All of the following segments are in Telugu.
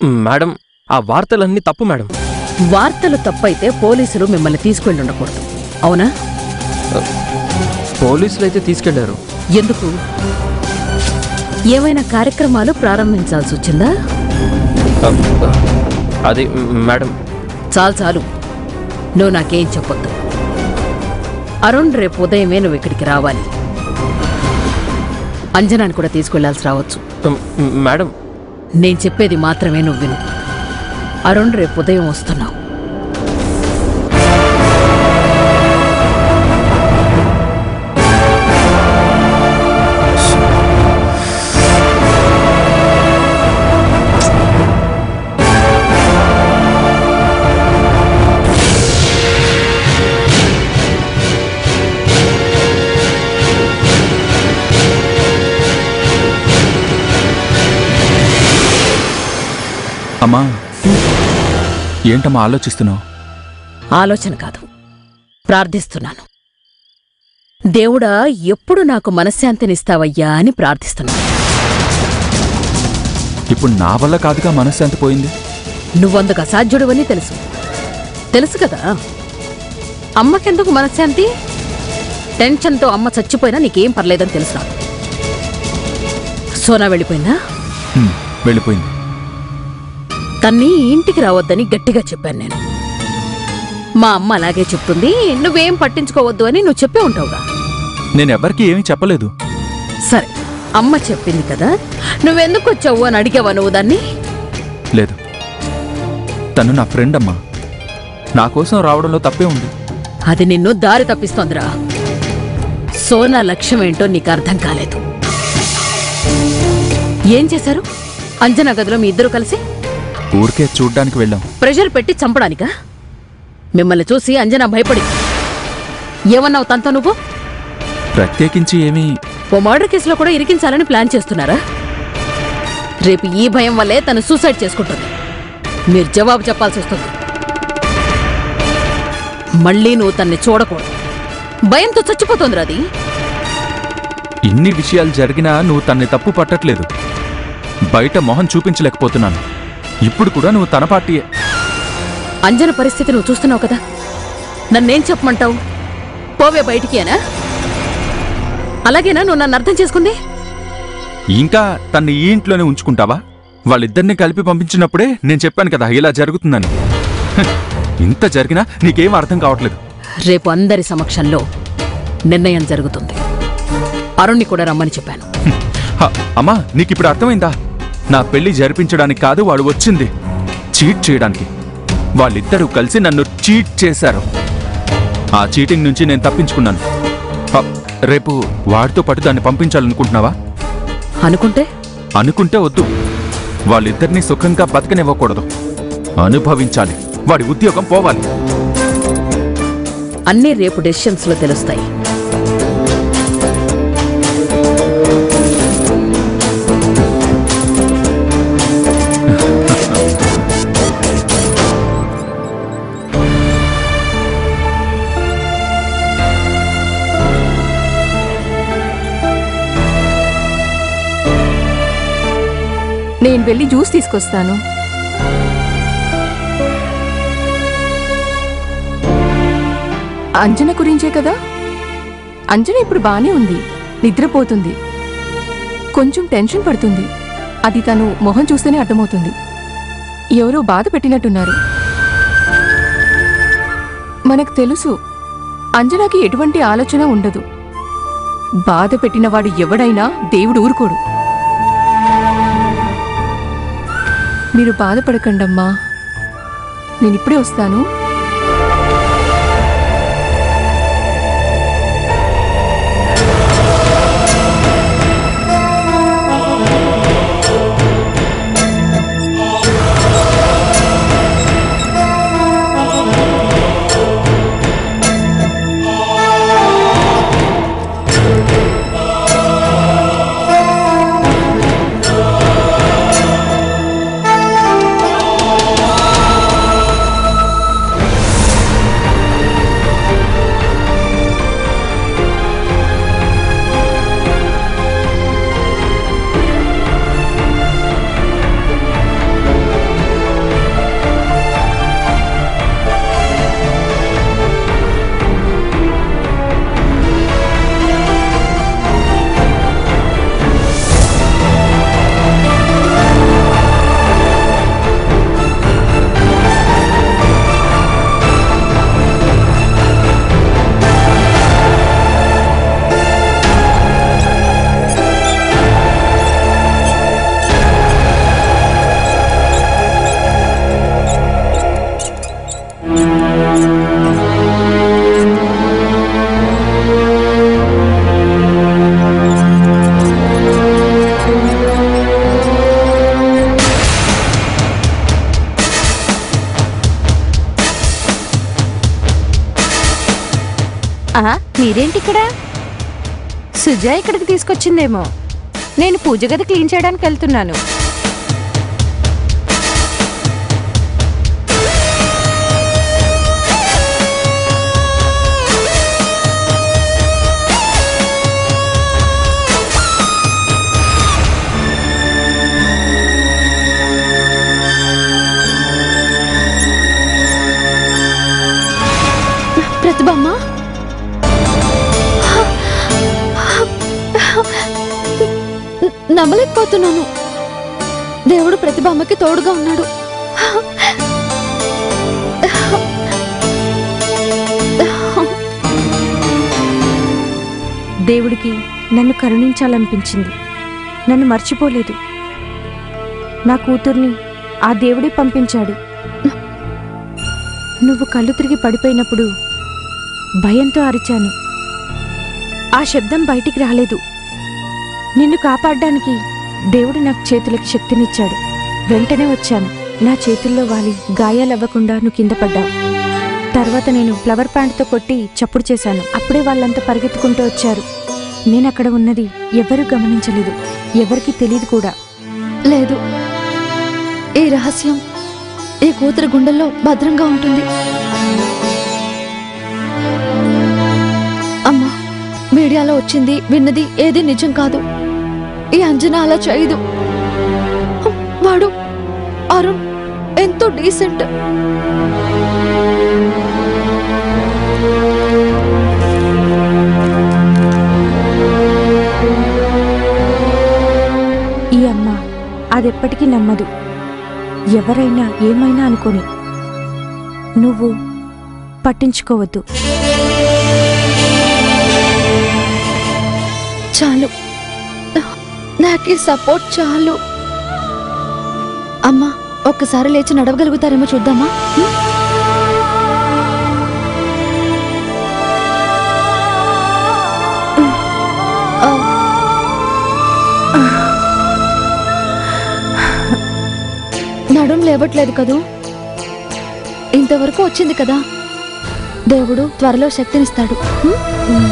మేడం ఆ వార్తలన్నీ తప్పు మేడం వార్తలు తప్పైతే పోలీసులు మిమ్మల్ని తీసుకెళ్ళి ఉండకూడదు అవునా పోలీసులు అయితే తీసుకెళ్లారు ఎందుకు ఏమైనా కార్యక్రమాలు ప్రారంభించాల్సి వచ్చిందా అది మేడం చాలు చాలు నువ్వు నాకేం చెప్పొద్దు అరుణ్ రేపు ఉదయమే నువ్వు ఇక్కడికి రావాలి అంజనాని కూడా తీసుకెళ్లాల్సి రావచ్చు మేడం నేను చెప్పేది మాత్రమే నువ్వు విను అరుణ్ రేపు ఉదయం వస్తున్నావు అమ్మా ఏంటమ్మా ఆలోచిస్తున్నావు ఆలోచన కాదు ప్రార్థిస్తున్నాను దేవుడా ఎప్పుడు నాకు మనశ్శాంతినిస్తావయ్యా అని ప్రార్థిస్తున్నాను ఇప్పుడు నా వల్ల కాదుగా మనశ్శాంతి పోయింది నువ్వందుకు అసాధ్యుడువని తెలుసు తెలుసు కదా అమ్మకెందుకు మనశ్శాంతి టెన్షన్తో అమ్మ చచ్చిపోయినా నీకేం పర్లేదని తెలుసు నాకు సోనా వెళ్ళిపోయిందా హ్మ్, వెళ్ళిపోయింది తన్ని ఇంటికి రావద్దని గట్టిగా చెప్పాను నేను మా అమ్మ అలాగే చెప్తుంది నువ్వేం పట్టించుకోవద్దు అని నువ్వు చెప్పే ఉంటావుగా నేనెవ్వరికీ ఏమీ చెప్పలేదు సరే అమ్మ చెప్పింది కదా నువ్వెందుకు వచ్చావు అని అడిగావా నువ్వు దాన్ని లేదు తను నా ఫ్రెండ్ అమ్మా నా కోసం రావడంలో తప్పే ఉంది అది నిన్ను దారి తప్పిస్తోందిరా సోనా లక్ష్యం ఏంటో నీకు అర్థం కాలేదు ఏం చేశారు అంజనా గదిలో మీ ఇద్దరు కలిసి ఊరికే చూడ్డానికి వెళ్ళాం ప్రెషర్ పెట్టి చంపడానికా మిమ్మల్ని చూసి అంజనా భయపడి ఏమన్నావు తనతో నువ్వు ప్రత్యేకించి ఏమీ ఓ మర్డర్ కేసులో కూడా ఇరికించాలని ప్లాన్ చేస్తున్నారా రేపు ఈ భయం వల్లే తను సూసైడ్ చేసుకుంటుంది మీరు జవాబు చెప్పాల్సి వస్తుంది మళ్ళీ నువ్వు తన్ని చూడకూడదు భయంతో చచ్చిపోతుంది అది ఇన్ని విషయాలు జరిగినా నువ్వు తన్ని తప్పు పట్టట్లేదు బయట మొహం చూపించలేకపోతున్నాను ఇప్పుడు కూడా నువ్వు తన పార్టీయే అంజన పరిస్థితి నువ్వు చూస్తున్నావు కదా నన్నేం చెప్పమంటావు పోవే బయటికి అనా అలాగేనా నువ్వు నన్ను అర్థం చేసుకుంది ఇంకా తన్ని ఈ ఇంట్లోనే ఉంచుకుంటావా వాళ్ళిద్దరిని కలిపి పంపించినప్పుడే నేను చెప్పాను కదా ఇలా జరుగుతుందని హ, ఇంత జరిగినా నీకేం అర్థం కావట్లేదు రేపు అందరి సమక్షంలో నిర్ణయం జరుగుతుంది అరుణ్ని కూడా రమ్మని చెప్పాను హ్మ్. హ, అమ్మా నీకిప్పుడు అర్థమైందా నా పెళ్లి జరిపించడానికి కాదు వాడు వచ్చింది చీట్ చేయడానికి వాళ్ళిద్దరూ కలిసి నన్ను చీట్ చేశారు ఆ చీటింగ్ నుంచి నేను తప్పించుకున్నాను హ, రేపు వాడితో పాటు దాన్ని పంపించాలనుకుంటున్నావా అనుకుంటే అనుకుంటే వద్దు వాళ్ళిద్దరినీ సుఖంగా బతకనివ్వకూడదు అనుభవించాలి వాడి ఉద్యోగం పోవాలి అన్నీ రేపు డెసిషన్స్లో తెలుస్తాయి నేను వెళ్ళి జ్యూస్ తీసుకొస్తాను అంజన గురించే కదా అంజన ఇప్పుడు బానే ఉంది నిద్రపోతుంది కొంచెం టెన్షన్ పడుతుంది అది తను మొహం చూస్తేనే అర్థమవుతుంది ఎవరో బాధ పెట్టినట్టున్నారు మనకు తెలుసు అంజనాకి ఎటువంటి ఆలోచన ఉండదు బాధ పెట్టినవాడు ఎవడైనా దేవుడు ఊరుకోడు మీరు బాధపడకండమ్మా నేను ఇప్పుడే వస్తాను ఆ, మీరేంటి ఇక్కడ సుజా ఇక్కడికి తీసుకొచ్చిందేమో నేను పూజ గది క్లీన్ చేయడానికి వెళ్తున్నాను ప్రతిభమ్మ నమ్మలేకపోతున్నాను దేవుడు ప్రతిభమ్మకి తోడుగా ఉన్నాడు దేవుడికి నన్ను కరుణించాలనిపించింది నన్ను మర్చిపోలేదు నా కూతుర్ని ఆ దేవుడే పంపించాడు నువ్వు కళ్ళు తిరిగి పడిపోయినప్పుడు భయంతో అరిచాను ఆ శబ్దం బయటికి రాలేదు నిన్ను కాపాడడానికి దేవుడు నాకు చేతులకి శక్తినిచ్చాడు వెంటనే వచ్చాను నా చేతుల్లో వాలి గాయాలవ్వకుండా నువ్వు కింద పడ్డావు తర్వాత నేను ఫ్లవర్ ప్యాంట్తో కొట్టి చప్పుడు చేశాను అప్పుడే వాళ్ళంతా పరిగెత్తుకుంటూ వచ్చారు నేను అక్కడ ఉన్నది ఎవరూ గమనించలేదు ఎవరికీ తెలియదు కూడా లేదు ఈ రహస్యం ఈ కూతురు గుండెల్లో భద్రంగా ఉంటుంది అమ్మా మీడియాలో వచ్చింది విన్నది ఏది నిజం కాదు ఈ అంజనా అలా చేయదు వాడు అరుణ్ ఎంతో డీసెంట్ ఈ అమ్మ అదెప్పటికీ నమ్మదు ఎవరైనా ఏమైనా అనుకోని నువ్వు పట్టించుకోవద్దు చాలు నాకు ఈ సపోర్ట్ చాలు అమ్మా ఒక్కసారి లేచి నడవగలుగుతారేమో చూద్దామా హ్మ్? ఆ. నడుం లేవట్లేదు కదూ ఇంతవరకు వచ్చింది కదా దేవుడు త్వరలో శక్తినిస్తాడు హ్మ్?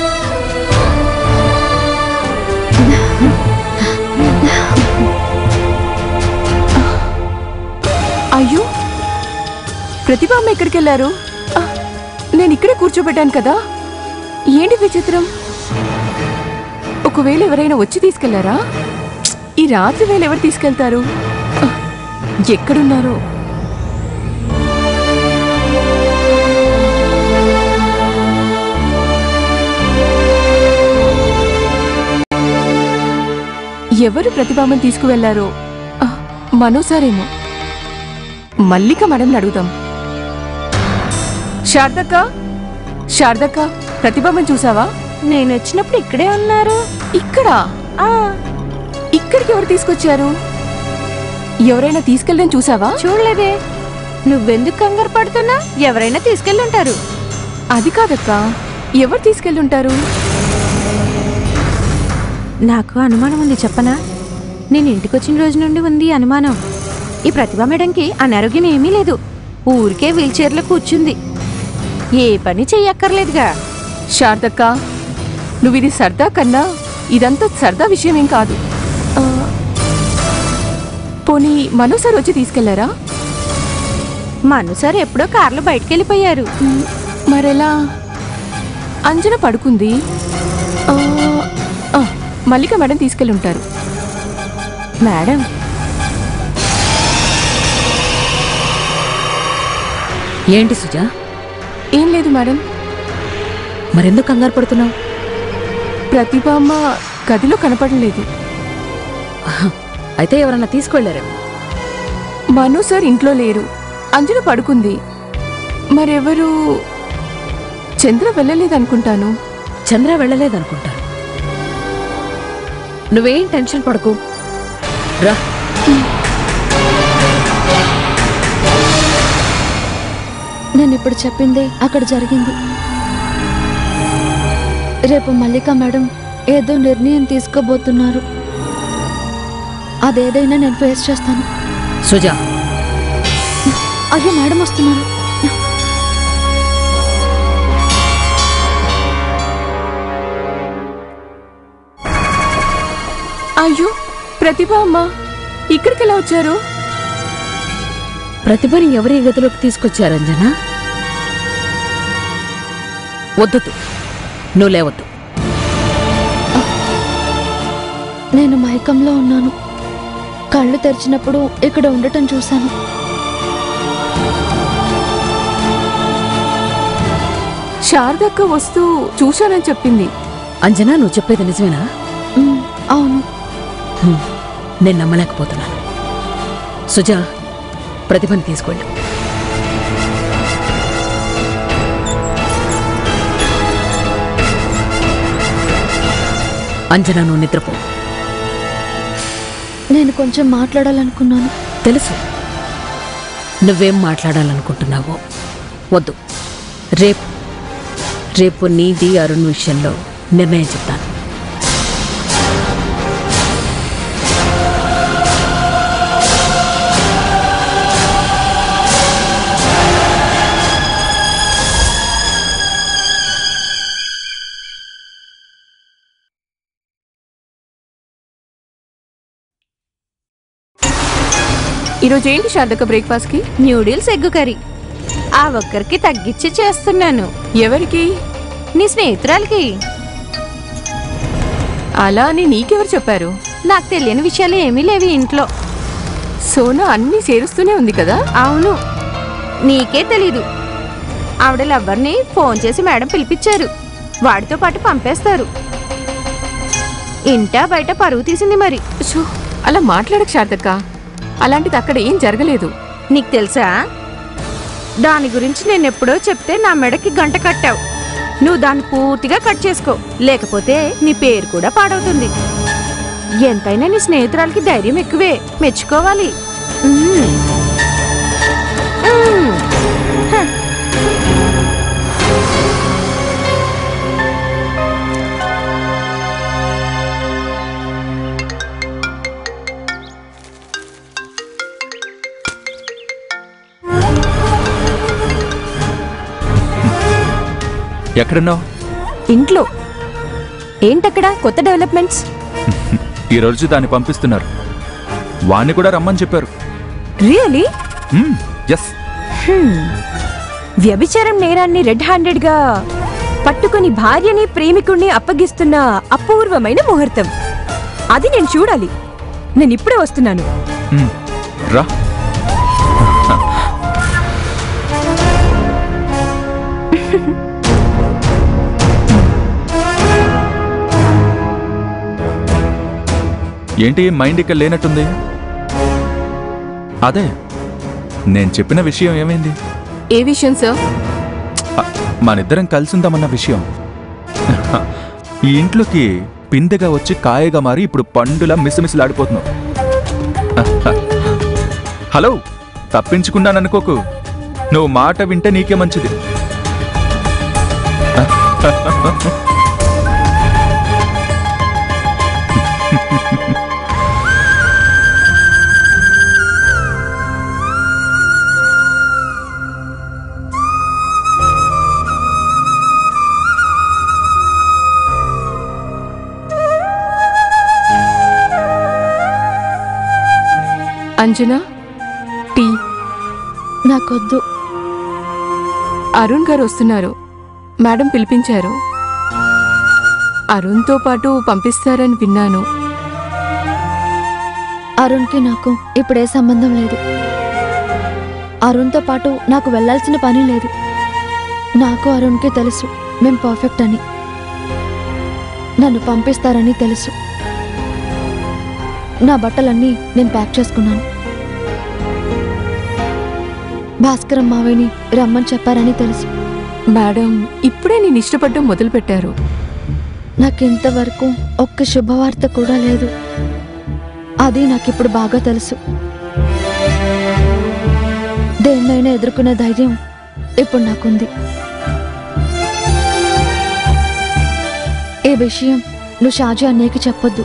అయ్యో ప్రతిభామ్మ ఎక్కడికి వెళ్ళారు ఆ, నేను ఇక్కడే కూర్చోబెట్టాను కదా ఏంటి విచిత్రం ఒకవేళ ఎవరైనా వచ్చి తీసుకెళ్లారా ఈ రాత్రి వేళ ఎవరు తీసుకెళ్తారు ఆ, ఎక్కడున్నారో ఎవరు ప్రతిభామని తీసుకువెళ్లారో ఆ, మనోసారేమో మల్లిక మేడం అడుగుదాం శారదక్క శారదక్క ప్రతిభామని చూసావా నేను వచ్చినప్పుడు ఇక్కడే ఉన్నారు ఇక్కడ ఆ ఇక్కడికి ఎవరు తీసుకొచ్చారు ఎవరైనా తీసుకెళ్ళడం చూసావా చూడలేదే నువ్వెందుకు కంగారు పడుతున్నా ఎవరైనా తీసుకెళ్ళుంటారు అది కాదక్క ఎవరు తీసుకెళ్ళుంటారు నాకు అనుమానం ఉంది చెప్పనా నేను ఇంటికి వచ్చిన రోజు నుండి ఉంది అనుమానం ఈ ప్రతిభ మేడంకి అనారోగ్యం ఏమీ లేదు ఊరికే వీల్ చైర్లో కూర్చుంది ఏ పని చెయ్యక్కర్లేదుగా శారదక్క నువ్వు ఇది సరదా కన్నా ఇదంతా సరదా విషయం ఏం కాదు ఆ, పోనీ మనోసారి వచ్చి తీసుకెళ్లారా మను సార్ ఎప్పుడో కార్లో బయటికి వెళ్ళిపోయారు మ్, మరెలా అంజన పడుకుంది ఆ, ఆ, మల్లిక మేడం తీసుకెళ్ళుంటారు మేడం ఏంటి సుజా ఏం లేదు మేడం మరెందుకు కంగారు పడుతున్నావు ప్రతిభామ్మ గదిలో కనపడలేదు అయితే ఎవరన్నా తీసుకెళ్లారేమో మను సార్ ఇంట్లో లేరు అంజన పడుకుంది మరెవరు చంద్ర వెళ్ళలేదనుకుంటాను చంద్ర వెళ్ళలేదనుకుంటా నువ్వేం టెన్షన్ పడకు రా నేను ఇప్పుడు చెప్పిందే అక్కడ జరిగింది రేపు మల్లిక మేడం ఏదో నిర్ణయం తీసుకోబోతున్నారు అదేదైనా నేను ఫేస్ చేస్తాను సుజా అయ్యో మేడం వస్తున్నారు అయ్యో ప్రతిభ అమ్మా ఇక్కడికి ఎలా వచ్చారు ప్రతిభని ఎవరి గదిలోకి తీసుకొచ్చారు అంజనా వద్దు నువ్వు లేవద్దు నేను మైకంలో ఉన్నాను కళ్ళు తెరిచినప్పుడు ఇక్కడ ఉండటం చూశాను శారదక్క వస్తూ చూశానని చెప్పింది అంజనా నువ్వు చెప్పేది నిజమేనా ఉమ్, అవును హ్మ్. నేను నమ్మలేకపోతున్నాను సుజా ప్రతిభని తీసుకెళ్ళు అంజనా నువ్వు నిద్రపో నేను కొంచెం మాట్లాడాలనుకున్నాను తెలుసు నువ్వేం మాట్లాడాలనుకుంటున్నావో వద్దు రేపు రేపు నీది అరుణ్ విషయంలో నిర్ణయం చెప్తాను ఈరోజు ఏంటి శారదక్క బ్రేక్ఫాస్ట్ కి న్యూడిల్స్ ఎగ్గు కర్రీ ఆ ఒక్కరికి తగ్గించి చేస్తున్నాను ఎవరికి నీ స్నేహితురాలకి అలా అని నీకెవరు చెప్పారు నాకు తెలియని విషయాలు ఏమీ లేవు ఇంట్లో సోనా అన్ని చేరుస్తూనే ఉంది కదా అవును నీకే తెలీదు ఆవిడ లవ్వర్ని ఫోన్ చేసి మేడం పిలిపించారు వాడితో పాటు పంపేస్తారు ఇంటా బయట పరువు తీసింది మరి షో, అలా మాట్లాడక శారదక్క అలాంటిది అక్కడ ఏం జరగలేదు నీకు తెలుసా దాని గురించి నేను ఎప్పుడో చెప్తే నా మెడకి గంట కట్టావు నువ్వు దాన్ని పూర్తిగా కట్ చేసుకో లేకపోతే నీ పేరు కూడా పాడవుతుంది ఎంతైనా నీ స్నేహితురాలకి ధైర్యం ఎక్కువే మెచ్చుకోవాలి మ్మ్. మ్మ్. హ. ఎక్కడున్నావు ఇంట్లో ఏంటక్కడ కొత్త డెవలప్మెంట్స్ ఈ రోజు దాన్ని పంపిస్తున్నారు వాణ్ణి కూడా రమ్మని చెప్పారు రియలీ ఎస్ వ్యభిచారం నేరాన్ని రెడ్ హ్యాండెడ్ గా పట్టుకుని భార్యని ప్రేమికుణ్ణి అప్పగిస్తున్న అపూర్వమైన ముహూర్తం అది నేను చూడాలి నేను ఇప్పుడే వస్తున్నాను రా ఏంటి మైండ్ ఇక్కడ లేనట్టుంది అదే నేను చెప్పిన విషయం ఏమైంది ఏ విషయం సార్ అ, మనిద్దరం కలిసిందామన్న విషయం ఈ ఇంట్లోకి పిందెగా వచ్చి కాయగా మారి ఇప్పుడు పండులా మిసమిసలాడిపోతున్నావు హలో తప్పించుకున్నాననుకోకు నువ్వు మాట వింటే నీకే మంచిది అంజనా టీ నాకొద్దు అరుణ్ గారు వస్తున్నారు మేడం పిలిపించారు అరుణ్తో పాటు పంపిస్తారని విన్నాను అరుణ్కి నాకు ఇప్పుడే సంబంధం లేదు అరుణ్తో పాటు నాకు వెళ్ళాల్సిన పని లేదు నాకు అరుణ్కి తెలుసు మేం పర్ఫెక్ట్ అని నన్ను పంపిస్తారని తెలుసు నా బట్టలన్నీ నేను ప్యాక్ చేసుకున్నాను భాస్కరం మావయ్యని రమ్మని చెప్పారని తెలుసు మేడం ఇప్పుడే నేను ఇష్టపడడం మొదలుపెట్టారు నాకింతవరకు ఒక్క శుభవార్త కూడా లేదు అది నాకిప్పుడు బాగా తెలుసు దేన్నైనా ఎదుర్కొనే ధైర్యం ఇప్పుడు నాకుంది ఈ విషయం నువ్వు షాజీ అన్నయ్యకి చెప్పొద్దు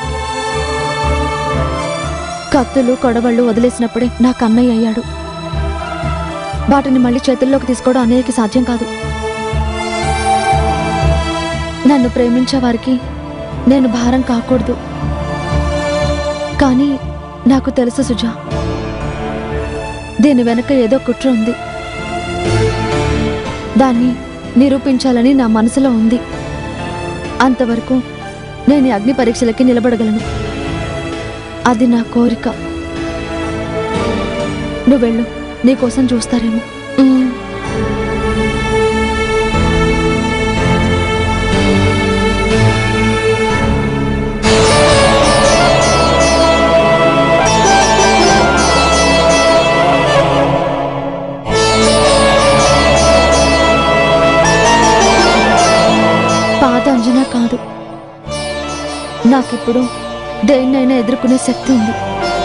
కత్తులు కొడవళ్ళు వదిలేసినప్పుడే నాకు అన్నయ్య అయ్యాడు వాటిని మళ్ళీ చేతుల్లోకి తీసుకోవడం అన్నయ్యకి సాధ్యం కాదు నన్ను ప్రేమించే వారికి నేను భారం కాకూడదు కానీ నాకు తెలుసు సుజా దీని వెనక ఏదో కుట్ర ఉంది దాన్ని నిరూపించాలని నా మనసులో ఉంది అంతవరకు నేను ఈ అగ్ని పరీక్షలకి నిలబడగలను అది నా కోరిక నువ్వు వెళ్ళు నీకోసం చూస్తారేమో మ్మ్. పాత అంజనా కాదు నాకిప్పుడు దేన్నైనా ఎదుర్కొనే శక్తి ఉంది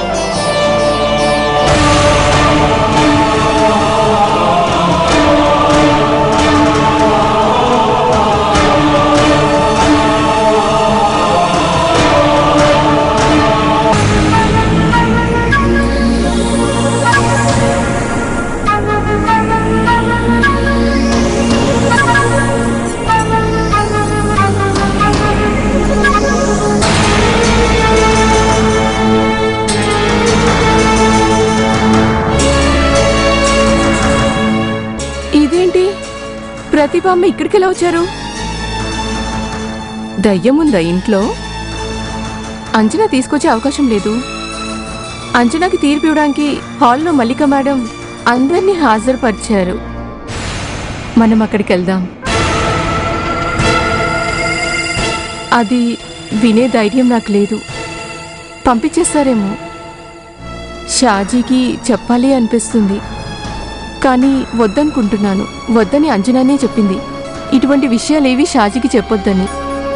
ఇదేంటి ప్రతిభమ్మ ఇక్కడికి ఎలా వచ్చారు దయ్యం ఉందా ఇంట్లో అంచనా తీసుకొచ్చే అవకాశం లేదు అంచనాకి తీర్పు ఇవ్వడానికి హాల్లో మల్లిక మేడం అందరినీ హాజరుపరిచారు మనం అక్కడికి వెళ్దాం అది వినే ధైర్యం నాకు లేదు పంపించేస్తారేమో షాజీకి చెప్పాలి అనిపిస్తుంది కానీ వద్దనుకుంటున్నాను వద్దని అంజనానే చెప్పింది ఇటువంటి విషయాలేవి షాజీకి చెప్పొద్దని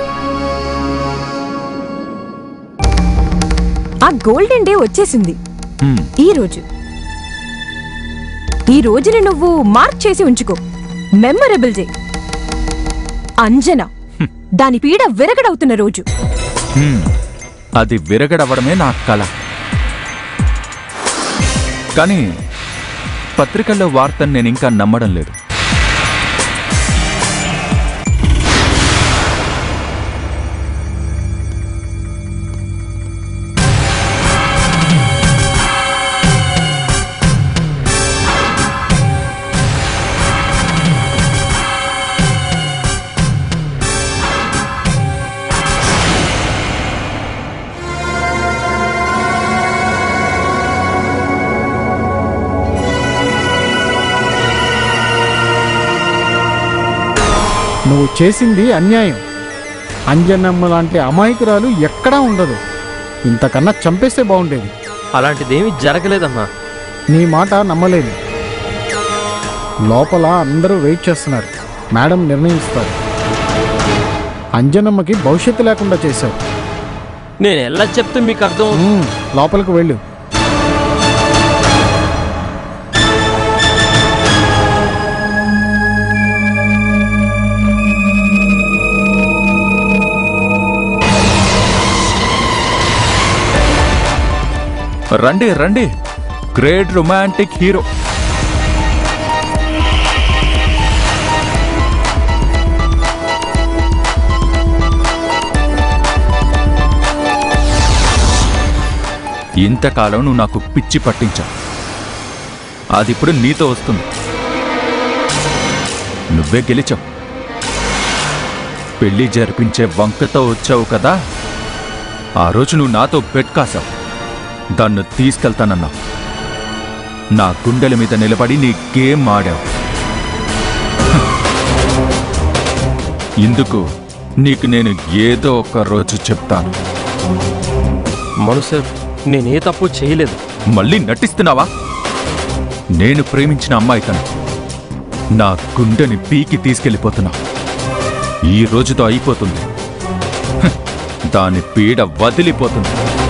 ఆ గోల్డెన్ డే వచ్చేసింది హ్మ్. ఈ రోజు ఈ రోజుని నువ్వు మార్క్ చేసి ఉంచుకో మెమరబుల్ డే అంజన దాని పీడ విరగడవుతున్న రోజు హ్మ్. అది విరగడవడమే నా కళ కానీ పత్రికల్లో వార్తను నేను ఇంకా నమ్మడం లేదు నువ్వు చేసింది అన్యాయం అంజనమ్మ లాంటి అమాయకురాలు ఎక్కడా ఉండదు ఇంతకన్నా చంపేస్తే బాగుండేది అలాంటిదేమీ జరగలేదమ్మా నీ మాట నమ్మలేదు లోపల అందరూ వెయిట్ చేస్తున్నారు మేడం నిర్ణయిస్తారు అంజనమ్మకి భవిష్యత్తు లేకుండా చేశావు నేను ఎలా చెప్తే మీకు అర్థం మ్మ్, లోపలికి వెళ్ళు రండి రండి గ్రేట్ రొమాంటిక్ హీరో ఇంతకాలం నువ్వు నాకు పిచ్చి పట్టించావు అది ఇప్పుడు నీతో వస్తుంది నువ్వే గెలిచావు పెళ్లి జరిపించే వంకతో వచ్చావు కదా ఆ రోజు నువ్వు నాతో బెట్ కాసావు దాన్ని తీసుకెళ్తానన్నావు నా గుండెల మీద నిలబడి నీ గేమ్ ఆడావు ఇందుకు నీకు నేను ఏదో ఒక రోజు చెప్తాను మను సార్ నేనే తప్పు చేయలేదు మళ్ళీ నటిస్తున్నావా నేను ప్రేమించిన అమ్మాయి తను నా గుండెని పీకి తీసుకెళ్ళిపోతున్నా ఈ రోజుతో అయిపోతుంది హ, దాని పీడ వదిలిపోతుంది